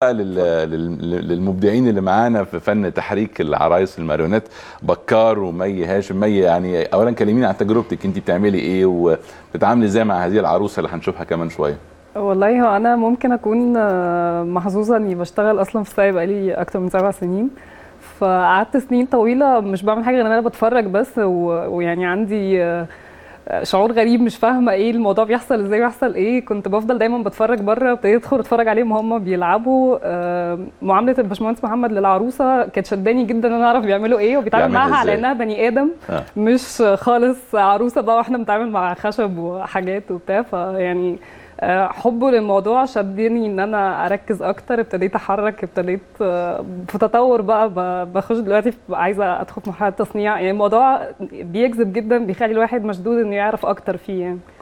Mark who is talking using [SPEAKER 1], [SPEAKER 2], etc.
[SPEAKER 1] لل- لل- للمبدعين اللي معانا في فن تحريك العرايس الماريونيت بكار ومي هاشم مي يعني اولا كلميني عن تجربتك انت بتعملي ايه وبتتعاملي ازاي مع هذه العروسه اللي هنشوفها كمان شويه
[SPEAKER 2] والله هو انا ممكن اكون آه، محظوظه اني بشتغل اصلا في السايق بقالي اكتر من سبع سنين فقعدت سنين طويله مش بعمل حاجه غير ان انا بتفرج بس و- ويعني عندي آه، شعور غريب مش فاهمه ايه الموضوع بيحصل ازاي بيحصل ايه كنت بفضل دايما بتفرج بره ابتديت ادخل اتفرج عليهم وهم بيلعبوا آه، معامله الباشمهندس محمد للعروسه كانت شداني جدا ان انا اعرف بيعملوا ايه وبيتعامل
[SPEAKER 1] بيعملها
[SPEAKER 2] معاها على
[SPEAKER 1] إزاي؟
[SPEAKER 2] انها بني ادم
[SPEAKER 1] آه.
[SPEAKER 2] مش خالص عروسه بقى واحنا بنتعامل مع خشب وحاجات وبتاع فيعني آه، حبه للموضوع شدني ان انا اركز اكتر ابتديت احرك ابتديت آه، في تطور بقى ب- بخش دلوقتي في- عايزه ادخل في مرحله تصنيع يعني الموضوع بيجذب جدا بيخلي الواحد مشدود انه يعرف اكتر فيه يعني